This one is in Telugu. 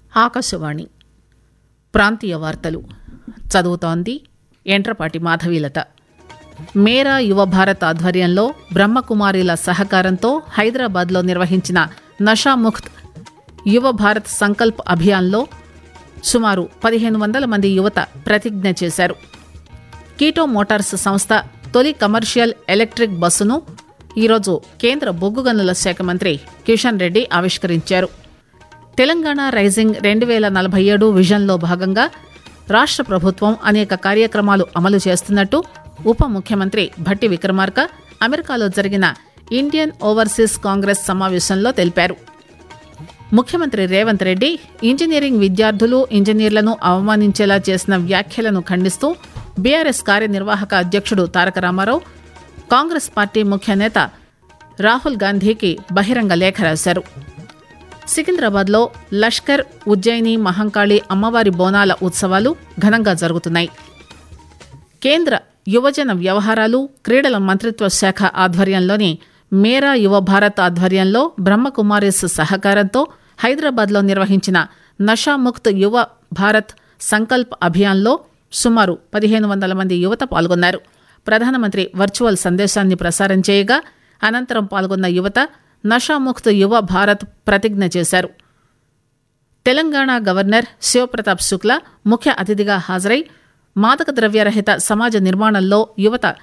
ఆకాశవాణి ప్రాంతీయ వార్తలు చదువుతోంది ఎంట్రపాటి మాధవీలత మేరా యువ భారత్ ఆధ్వర్యంలో బ్రహ్మకుమారిల సహకారంతో హైదరాబాద్లో నిర్వహించిన నషాముక్త్ యువ భారత్ సంకల్ప్ అభియాన్లో సుమారు పదిహేను వందల మంది యువత ప్రతిజ్ఞ చేశారు కీటో మోటార్స్ సంస్థ తొలి కమర్షియల్ ఎలక్ట్రిక్ బస్సును ఈరోజు కేంద్ర బొగ్గు గనుల శాఖ మంత్రి కిషన్ రెడ్డి ఆవిష్కరించారు తెలంగాణ రైజింగ్ రెండు వేల నలభై ఏడు విజన్లో భాగంగా రాష్ట్ర ప్రభుత్వం అనేక కార్యక్రమాలు అమలు చేస్తున్నట్టు ఉప ముఖ్యమంత్రి భట్టి విక్రమార్క అమెరికాలో జరిగిన ఇండియన్ ఓవర్సీస్ కాంగ్రెస్ సమావేశంలో తెలిపారు ముఖ్యమంత్రి రేవంత్ రెడ్డి ఇంజనీరింగ్ విద్యార్థులు ఇంజనీర్లను అవమానించేలా చేసిన వ్యాఖ్యలను ఖండిస్తూ బీఆర్ఎస్ కార్యనిర్వాహక అధ్యక్షుడు తారక రామారావు కాంగ్రెస్ పార్టీ ముఖ్య నేత రాహుల్ గాంధీకి బహిరంగ లేఖ రాశారు సికింద్రాబాద్లో లష్కర్ ఉజ్జయిని మహంకాళి అమ్మవారి బోనాల ఉత్సవాలు ఘనంగా జరుగుతున్నాయి కేంద్ర యువజన వ్యవహారాలు క్రీడల మంత్రిత్వ శాఖ ఆధ్వర్యంలోని మేరా యువ భారత్ ఆధ్వర్యంలో బ్రహ్మకుమారిస్ సహకారంతో హైదరాబాద్లో నిర్వహించిన నషాముక్త్ యువ భారత్ సంకల్ప్ అభియాన్లో సుమారు పదిహేను వందల మంది యువత పాల్గొన్నారు ప్రధానమంత్రి వర్చువల్ సందేశాన్ని ప్రసారం చేయగా అనంతరం పాల్గొన్న యువత నషాముక్త్ యువ భారత్ ప్రతిజ్ఞ చేశారు తెలంగాణ గవర్నర్ శివప్రతాప్ శుక్లా ముఖ్య అతిథిగా హాజరై మాదక ద్రవ్యరహిత సమాజ నిర్మాణంలో యువత